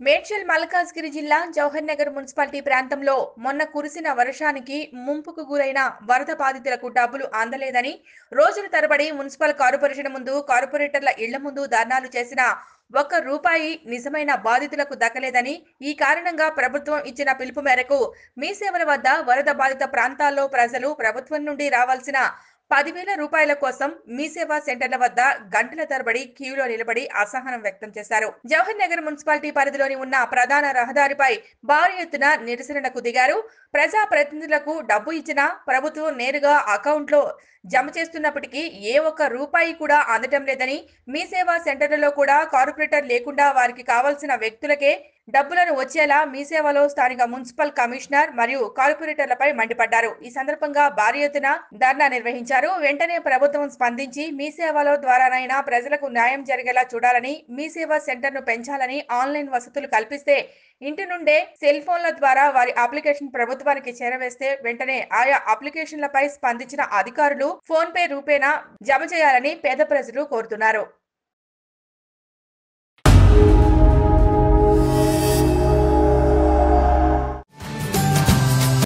మేడ్చల్ మల్కాజ్గిరి జిల్లా జవహర్ నగర్ మున్సిపాలిటీ ప్రాంతంలో మొన్న కురిసిన వర్షానికి ముంపుకు గురైన వరద బాధితులకు డబ్బులు అందలేదని రోజుల తరబడి మున్సిపల్ కార్పొరేషన్ ముందు కార్పొరేటర్ల ఇళ్ల ముందు ధర్నాలు చేసిన ఒక్క రూపాయి నిజమైన బాధితులకు దక్కలేదని ఈ కారణంగా ప్రభుత్వం ఇచ్చిన పిలుపు మేరకు మీ సేవల వద్ద వరద బాధిత ప్రాంతాల్లో ప్రజలు ప్రభుత్వం నుండి రావాల్సిన పదివేల రూపాయల కోసం మీ సేవా సెంటర్ల వద్ద గంటల తరబడి క్యూలో నిలబడి అసహనం వ్యక్తం చేశారు జవహర్ నగర్ మున్సిపాలిటీ పరిధిలోని ఉన్న ప్రధాన రహదారిపై భారీ ఎత్తున నిరసనలకు దిగారు ప్రజా ప్రతినిధులకు డబ్బు ఇచ్చినా ప్రభుత్వం నేరుగా అకౌంట్లో జమ చేస్తున్నప్పటికీ ఏ ఒక్క రూపాయి కూడా అందటం లేదని మీ సేవా సెంటర్లలో కూడా కార్పొరేటర్ లేకుండా వారికి కావాల్సిన వ్యక్తులకే డబ్బులను వచ్చేలా మీ సేవలో స్థానిక మున్సిపల్ కమిషనర్ మరియు కార్పొరేటర్లపై మండిపడ్డారు ఈ సందర్భంగా భారీ ఎత్తున ధర్నా నిర్వహించారు వెంటనే ప్రభుత్వం స్పందించి మీ సేవలో ద్వారానైనా ప్రజలకు న్యాయం జరిగేలా చూడాలని మీ సేవా సెంటర్ను పెంచాలని ఆన్లైన్ వసతులు కల్పిస్తే ఇంటి నుండే సెల్ ఫోన్ల ద్వారా వారి అప్లికేషన్ ప్రభుత్వానికి చేరవేస్తే వెంటనే ఆయా అప్లికేషన్లపై స్పందించిన అధికారులు ఫోన్ పే రూపేణా జమ చేయాలని పేద ప్రజలు కోరుతున్నారు